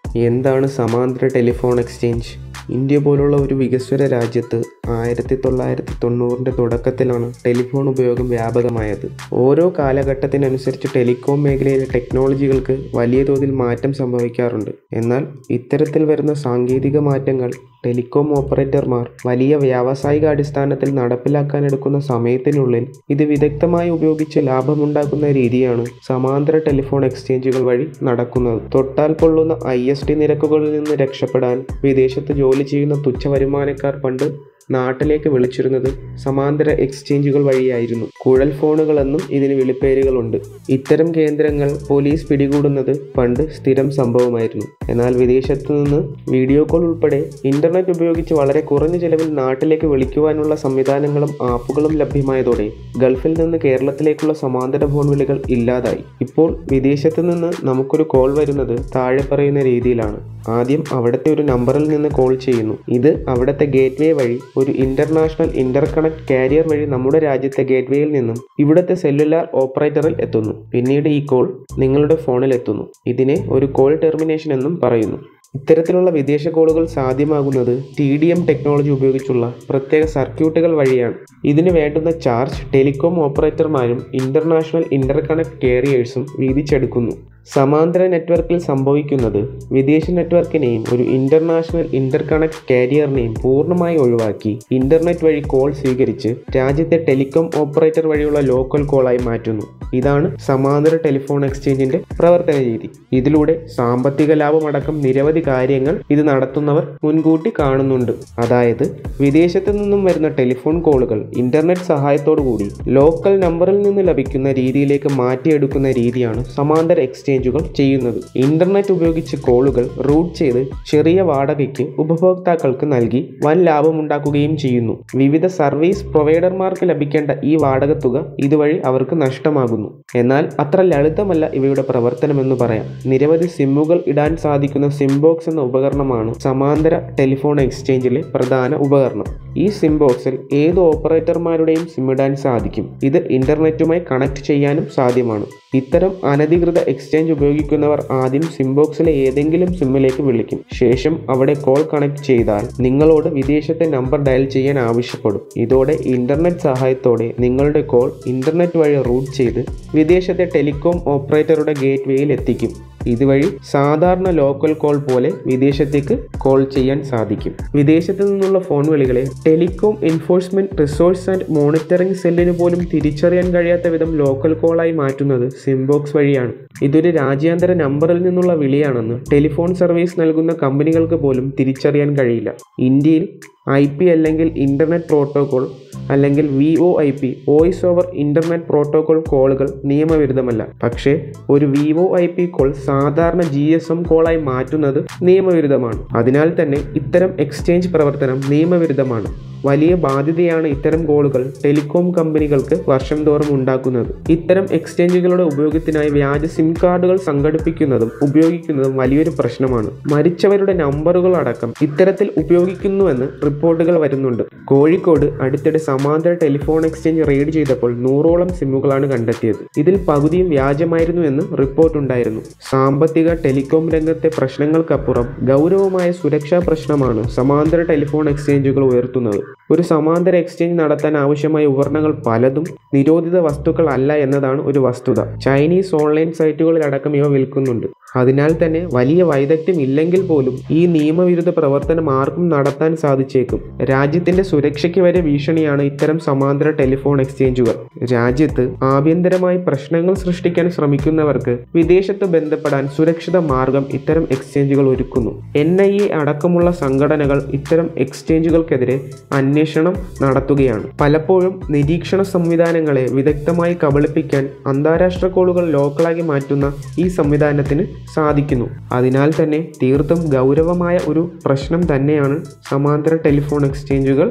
എന്താണ് സമാന്തര telephone exchange India പോലുള്ള ഒരു വികസ്വര രാജ്യത്ത് ആയിരത്തി തൊള്ളായിരത്തി തൊണ്ണൂറിൻ്റെ തുടക്കത്തിലാണ് ടെലിഫോൺ ഉപയോഗം വ്യാപകമായത് ഓരോ കാലഘട്ടത്തിനനുസരിച്ച് ടെലികോം മേഖലയിലെ ടെക്നോളജികൾക്ക് വലിയ തോതിൽ മാറ്റം സംഭവിക്കാറുണ്ട് എന്നാൽ ഇത്തരത്തിൽ വരുന്ന സാങ്കേതിക മാറ്റങ്ങൾ ടെലികോം ഓപ്പറേറ്റർമാർ വലിയ വ്യാവസായിക അടിസ്ഥാനത്തിൽ നടപ്പിലാക്കാനെടുക്കുന്ന സമയത്തിനുള്ളിൽ ഇത് വിദഗ്ധമായി ഉപയോഗിച്ച് ലാഭമുണ്ടാക്കുന്ന രീതിയാണ് സമാന്തര ടെലിഫോൺ എക്സ്ചേഞ്ചുകൾ വഴി നടക്കുന്നത് തൊട്ടാൽ പൊള്ളുന്ന ഐ എസ് ടി നിരക്കുകളിൽ നിന്ന് രക്ഷപ്പെടാൻ വിദേശത്ത് ജോലി ചെയ്യുന്ന തുച്ഛ വരുമാനക്കാർ പണ്ട് നാട്ടിലേക്ക് വിളിച്ചിരുന്നത് സമാന്തര എക്സ്ചേഞ്ചുകൾ വഴിയായിരുന്നു കുഴൽ ഫോണുകളെന്നും ഇതിന് വിളിപ്പേരുകളുണ്ട് ഇത്തരം കേന്ദ്രങ്ങൾ പോലീസ് പിടികൂടുന്നത് പണ്ട് സ്ഥിരം സംഭവമായിരുന്നു എന്നാൽ വിദേശത്തു നിന്ന് വീഡിയോ കോൾ ഉൾപ്പെടെ ഇന്റർനെറ്റ് ഉപയോഗിച്ച് വളരെ കുറഞ്ഞ ചെലവിൽ നാട്ടിലേക്ക് വിളിക്കുവാനുള്ള സംവിധാനങ്ങളും ആപ്പുകളും ലഭ്യമായതോടെ ഗൾഫിൽ നിന്ന് കേരളത്തിലേക്കുള്ള സമാന്തര ഫോൺ വിളികൾ ഇല്ലാതായി ഇപ്പോൾ വിദേശത്ത് നിന്ന് നമുക്കൊരു കോൾ വരുന്നത് താഴെ പറയുന്ന രീതിയിലാണ് ആദ്യം അവിടുത്തെ ഒരു നമ്പറിൽ നിന്ന് കോൾ ചെയ്യുന്നു ഇത് അവിടുത്തെ ഗേറ്റ്വേ വഴി ഒരു ഇന്റർനാഷണൽ ഇന്റർകണക്ട് കാരിയർ വഴി നമ്മുടെ രാജ്യത്തെ ഗേറ്റ്വേയിൽ നിന്നും ഇവിടുത്തെ സെല്ലുലാർ ഓപ്പറേറ്ററിൽ എത്തുന്നു പിന്നീട് ഈ കോൾ നിങ്ങളുടെ ഫോണിൽ എത്തുന്നു ഇതിനെ ഒരു കോൾ ടെർമിനേഷൻ എന്നും പറയുന്നു ഇത്തരത്തിലുള്ള വിദേശ കോളുകൾ സാധ്യമാകുന്നത് ടി ഡി എം ടെക്നോളജി ഉപയോഗിച്ചുള്ള പ്രത്യേക സർക്യൂട്ടുകൾ വഴിയാണ് ഇതിന് വേണ്ടുന്ന ചാർജ് ടെലികോം ഓപ്പറേറ്റർമാരും ഇന്റർനാഷണൽ ഇന്റർകണക്ട് കാരിയേഴ്സും വീതിച്ചെടുക്കുന്നു സമാന്തര നെറ്റ്വർക്കിൽ സംഭവിക്കുന്നത് വിദേശ നെറ്റ്വർക്കിനെയും ഒരു ഇന്റർനാഷണൽ ഇന്റർകണക്ട് കാരിയറിനെയും പൂർണ്ണമായി ഒഴിവാക്കി ഇന്റർനെറ്റ് വഴി കോൾ സ്വീകരിച്ച് രാജ്യത്തെ ടെലികോം ഓപ്പറേറ്റർ വഴിയുള്ള ലോക്കൽ കോളായി മാറ്റുന്നു ഇതാണ് സമാന്തര ടെലിഫോൺ എക്സ്ചേഞ്ചിന്റെ പ്രവർത്തന രീതി ഇതിലൂടെ സാമ്പത്തിക ലാഭമടക്കം നിരവധി കാര്യങ്ങൾ ഇത് നടത്തുന്നവർ മുൻകൂട്ടി കാണുന്നുണ്ട് അതായത് വിദേശത്തു നിന്നും വരുന്ന ടെലിഫോൺ കോളുകൾ ഇന്റർനെറ്റ് സഹായത്തോടു കൂടി ലോക്കൽ നമ്പറിൽ നിന്ന് ലഭിക്കുന്ന രീതിയിലേക്ക് മാറ്റിയെടുക്കുന്ന രീതിയാണ് സമാന്തര എക്സ്ചേഞ്ചുകൾ ചെയ്യുന്നത് ഇന്റർനെറ്റ് ഉപയോഗിച്ച് കോളുകൾ റൂട്ട് ചെയ്ത് ചെറിയ വാടകയ്ക്ക് ഉപഭോക്താക്കൾക്ക് നൽകി വൻ ലാഭമുണ്ടാക്കുകയും ചെയ്യുന്നു വിവിധ സർവീസ് പ്രൊവൈഡർമാർക്ക് ലഭിക്കേണ്ട ഈ വാടക തുക ഇതുവഴി അവർക്ക് നഷ്ടമാകുന്നു എന്നാൽ അത്ര ലളിതമല്ല ഇവയുടെ പ്രവർത്തനമെന്ന് പറയാം നിരവധി സിമ്മുകൾ ഇടാൻ സാധിക്കുന്ന സിംബോക്സ് എന്ന ഉപകരണമാണ് സമാന്തര ടെലിഫോൺ എക്സ്ചേഞ്ചിലെ പ്രധാന ഉപകരണം ഈ സിംബോക്സിൽ ഏത് ഓപ്പറേറ്റർമാരുടെയും സിം ഇടാൻ സാധിക്കും ഇത് ഇന്റർനെറ്റുമായി കണക്ട് ചെയ്യാനും സാധ്യമാണ് ഇത്തരം അനധികൃത എക്സ്ചേഞ്ച് ഉപയോഗിക്കുന്നവർ ആദ്യം സിംബോക്സിലെ ഏതെങ്കിലും സിമ്മിലേക്ക് വിളിക്കും ശേഷം അവിടെ കോൾ കണക്ട് ചെയ്താൽ നിങ്ങളോട് വിദേശത്തെ നമ്പർ ഡയൽ ചെയ്യാൻ ആവശ്യപ്പെടും ഇതോടെ ഇന്റർനെറ്റ് സഹായത്തോടെ നിങ്ങളുടെ കോൾ ഇന്റർനെറ്റ് വഴി റൂട്ട് ചെയ്ത് വിദേശത്തെ ടെലികോം ഓപ്പറേറ്ററുടെ ഗേറ്റ്വേയിൽ എത്തിക്കും ഇതുവഴി സാധാരണ ലോക്കൽ കോൾ പോലെ വിദേശത്തേക്ക് കോൾ ചെയ്യാൻ സാധിക്കും വിദേശത്ത് നിന്നുള്ള ഫോൺ വിളികളെ telecom enforcement resource and monitoring സെല്ലിന് പോലും തിരിച്ചറിയാൻ കഴിയാത്ത വിധം ലോക്കൽ കോളായി മാറ്റുന്നത് സിംബോക്സ് വഴിയാണ് ഇതൊരു രാജ്യാന്തര നമ്പറിൽ നിന്നുള്ള വിളിയാണെന്ന് ടെലിഫോൺ സർവീസ് നൽകുന്ന കമ്പനികൾക്ക് പോലും തിരിച്ചറിയാൻ കഴിയില്ല ഇന്ത്യയിൽ ഐ പി അല്ലെങ്കിൽ ഇൻ്റർനെറ്റ് പ്രോട്ടോകോൾ അല്ലെങ്കിൽ V O I P voice over internet protocol കോളുകൾ നിയമവിരുദ്ധമല്ല പക്ഷേ ഒരു V O I P call സാധാരണ ജി എസ് എം കോളായി മാറ്റുന്നത് നിയമവിരുദ്ധമാണ് അതിനാൽ തന്നെ ഇത്തരം എക്സ്ചേഞ്ച് പ്രവർത്തനം നിയമവിരുദ്ധമാണ് വലിയ ബാധ്യതയാണ് ഇത്തരം കോളുകൾ ടെലികോം കമ്പനികൾക്ക് വർഷം തോറും ഉണ്ടാക്കുന്നത് ഇത്തരം എക്സ്ചേഞ്ചുകളുടെ ഉപയോഗത്തിനായി വ്യാജ സിം കാർഡുകൾ സംഘടിപ്പിക്കുന്നതും ഉപയോഗിക്കുന്നതും വലിയൊരു പ്രശ്നമാണ് മരിച്ചവരുടെ നമ്പറുകൾ അടക്കം ഇത്തരത്തിൽ ഉപയോഗിക്കുന്നുവെന്ന് റിപ്പോർട്ടുകൾ വരുന്നുണ്ട് കോഴിക്കോട് അടുത്തിടെ സമാന്തര ടെലിഫോൺ എക്സ്ചേഞ്ച് റെയ്ഡ് ചെയ്തപ്പോൾ നൂറോളം സിമ്മുകളാണ് കണ്ടെത്തിയത് ഇതിൽ പകുതിയും വ്യാജമായിരുന്നു എന്ന് റിപ്പോർട്ടുണ്ടായിരുന്നു സാമ്പത്തിക ടെലികോം രംഗത്തെ പ്രശ്നങ്ങൾക്കപ്പുറം ഗൗരവമായ സുരക്ഷാ പ്രശ്നമാണ് സമാന്തര ടെലിഫോൺ എക്സ്ചേഞ്ചുകൾ ഉയർത്തുന്നത് ഒരു സമാന്തര എക്സ്ചേഞ്ച് നടത്താൻ ആവശ്യമായ ഉപകരണങ്ങൾ പലതും നിരോധിത വസ്തുക്കൾ അല്ല എന്നതാണ് ഒരു വസ്തുത ചൈനീസ് ഓൺലൈൻ സൈറ്റുകളിലടക്കം ഇവ വിൽക്കുന്നുണ്ട് അതിനാൽ തന്നെ വലിയ വൈദഗ്ധ്യം ഇല്ലെങ്കിൽ പോലും ഈ നിയമവിരുദ്ധ പ്രവർത്തനം ആർക്കും നടത്താൻ സാധിച്ചേക്കും രാജ്യത്തിന്റെ സുരക്ഷയ്ക്ക് വരെ ഭീഷണിയാണ് ഇത്തരം സമാന്തര ടെലിഫോൺ എക്സ്ചേഞ്ചുകൾ രാജ്യത്ത് ആഭ്യന്തരമായി പ്രശ്നങ്ങൾ സൃഷ്ടിക്കാൻ ശ്രമിക്കുന്നവർക്ക് വിദേശത്ത് ബന്ധപ്പെടാൻ സുരക്ഷിത മാർഗം ഇത്തരം എക്സ്ചേഞ്ചുകൾ ഒരുക്കുന്നു എൻ ഐ എ അടക്കമുള്ള സംഘടനകൾ ഇത്തരം എക്സ്ചേഞ്ചുകൾക്കെതിരെ അന്വേഷണം നടത്തുകയാണ് പലപ്പോഴും നിരീക്ഷണ സംവിധാനങ്ങളെ വിദഗ്ധമായി കബളിപ്പിക്കാൻ അന്താരാഷ്ട്ര കോളുകൾ ലോക്കലാക്കി മാറ്റുന്ന ഈ സംവിധാനത്തിന് സാധിക്കുന്നു അതിനാൽ തന്നെ തീർത്തും ഗൗരവമായ ഒരു പ്രശ്നം തന്നെയാണ് സമാന്തര ടെലിഫോൺ എക്സ്ചേഞ്ചുകൾ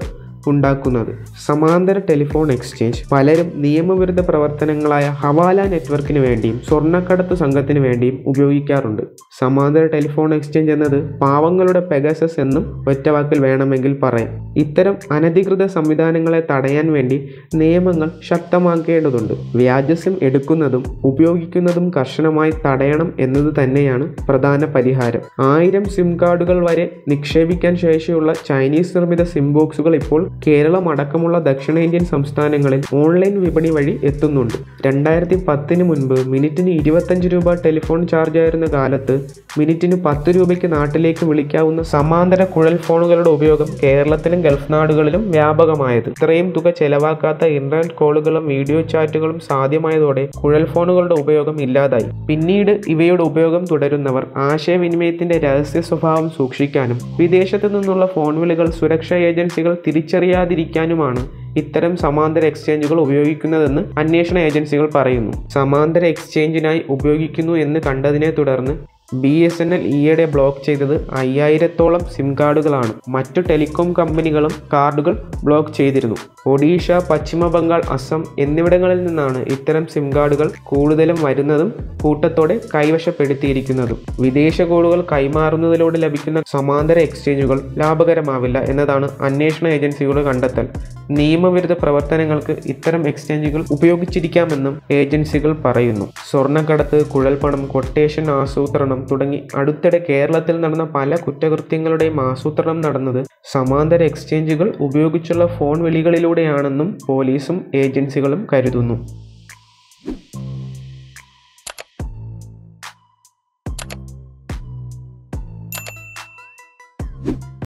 ഉണ്ടാക്കുന്നത് സമാന്തര ടെലിഫോൺ എക്സ്ചേഞ്ച് പലരും നിയമവിരുദ്ധ പ്രവർത്തനങ്ങളായ ഹവാല നെറ്റ്വർക്കിന് വേണ്ടിയും സ്വർണ്ണക്കടത്ത് സംഘത്തിന് വേണ്ടിയും ഉപയോഗിക്കാറുണ്ട് സമാന്തര ടെലിഫോൺ എക്സ്ചേഞ്ച് എന്നത് പാവങ്ങളുടെ പെഗസസ് എന്നും ഒറ്റവാക്കിൽ വേണമെങ്കിൽ പറയാം ഇത്തരം അനധികൃത സംവിധാനങ്ങളെ തടയാൻ വേണ്ടി നിയമങ്ങൾ ശക്തമാക്കേണ്ടതുണ്ട് വ്യാജസിം എടുക്കുന്നതും ഉപയോഗിക്കുന്നതും കർശനമായി തടയണം എന്നത് തന്നെയാണ് പ്രധാന പരിഹാരം ആയിരം സിം കാർഡുകൾ വരെ നിക്ഷേപിക്കാൻ ശേഷിയുള്ള ചൈനീസ് നിർമ്മിത സിം ബോക്സുകൾ ഇപ്പോൾ കേരളം അടക്കമുള്ള ദക്ഷിണേന്ത്യൻ സംസ്ഥാനങ്ങളിൽ ഓൺലൈൻ വിപണി വഴി എത്തുന്നുണ്ട് രണ്ടായിരത്തി പത്തിന് മുൻപ് മിനിറ്റിന് ഇരുപത്തഞ്ച് രൂപ ടെലിഫോൺ ചാർജ് ആയിരുന്ന കാലത്ത് മിനിറ്റിന് പത്ത് രൂപയ്ക്ക് നാട്ടിലേക്ക് വിളിക്കാവുന്ന സമാന്തര കുഴൽ ഫോണുകളുടെ ഉപയോഗം കേരളത്തിലും ഗൾഫ് നാടുകളിലും വ്യാപകമായത് ഇത്രയും തുക ചെലവാക്കാത്ത ഇന്റർനെറ്റ് കോളുകളും വീഡിയോ ചാറ്റുകളും സാധ്യമായതോടെ കുഴൽ ഫോണുകളുടെ ഉപയോഗം ഇല്ലാതായി പിന്നീട് ഇവയുടെ ഉപയോഗം തുടരുന്നവർ ആശയവിനിമയത്തിന്റെ രഹസ്യ സ്വഭാവം സൂക്ഷിക്കാനും വിദേശത്തു നിന്നുള്ള ഫോൺ വിളികൾ സുരക്ഷാ ഏജൻസികൾ തിരിച്ചറിയാതിരിക്കാനുമാണ് ഇത്തരം സമാന്തര എക്സ്ചേഞ്ചുകൾ ഉപയോഗിക്കുന്നതെന്ന് അന്വേഷണ ഏജൻസികൾ പറയുന്നു സമാന്തര എക്സ്ചേഞ്ചിനായി ഉപയോഗിക്കുന്നു എന്ന് കണ്ടതിനെ തുടർന്ന് ബി എസ് എൻ എൽ ഈയിടെ ബ്ലോക്ക് ചെയ്തത് അയ്യായിരത്തോളം സിം കാർഡുകളാണ് മറ്റു ടെലികോം കമ്പനികളും കാർഡുകൾ ബ്ലോക്ക് ചെയ്തിരുന്നു ഒഡീഷ പശ്ചിമ ബംഗാൾ അസം എന്നിവിടങ്ങളിൽ നിന്നാണ് ഇത്തരം സിം കാർഡുകൾ കൂടുതലും വരുന്നതും കൂട്ടത്തോടെ കൈവശപ്പെടുത്തിയിരിക്കുന്നതും വിദേശ കോളുകൾ കൈമാറുന്നതിലൂടെ ലഭിക്കുന്ന സമാന്തര എക്സ്ചേഞ്ചുകൾ ലാഭകരമാവില്ല എന്നതാണ് അന്വേഷണ ഏജൻസികളുടെ കണ്ടെത്തൽ നിയമവിരുദ്ധ പ്രവർത്തനങ്ങൾക്ക് ഇത്തരം എക്സ്ചേഞ്ചുകൾ ഉപയോഗിച്ചിരിക്കാമെന്നും ഏജൻസികൾ പറയുന്നു സ്വർണ്ണക്കടത്ത് കുഴൽപ്പണം കൊട്ടേഷൻ ആസൂത്രണം തുടങ്ങി അടുത്തിടെ കേരളത്തിൽ നടന്ന പല കുറ്റകൃത്യങ്ങളുടെയും ആസൂത്രണം നടന്നത് സമാന്തര എക്സ്ചേഞ്ചുകൾ ഉപയോഗിച്ചുള്ള ഫോൺ വിളികളിലൂടെയാണെന്നും പോലീസും ഏജൻസികളും കരുതുന്നു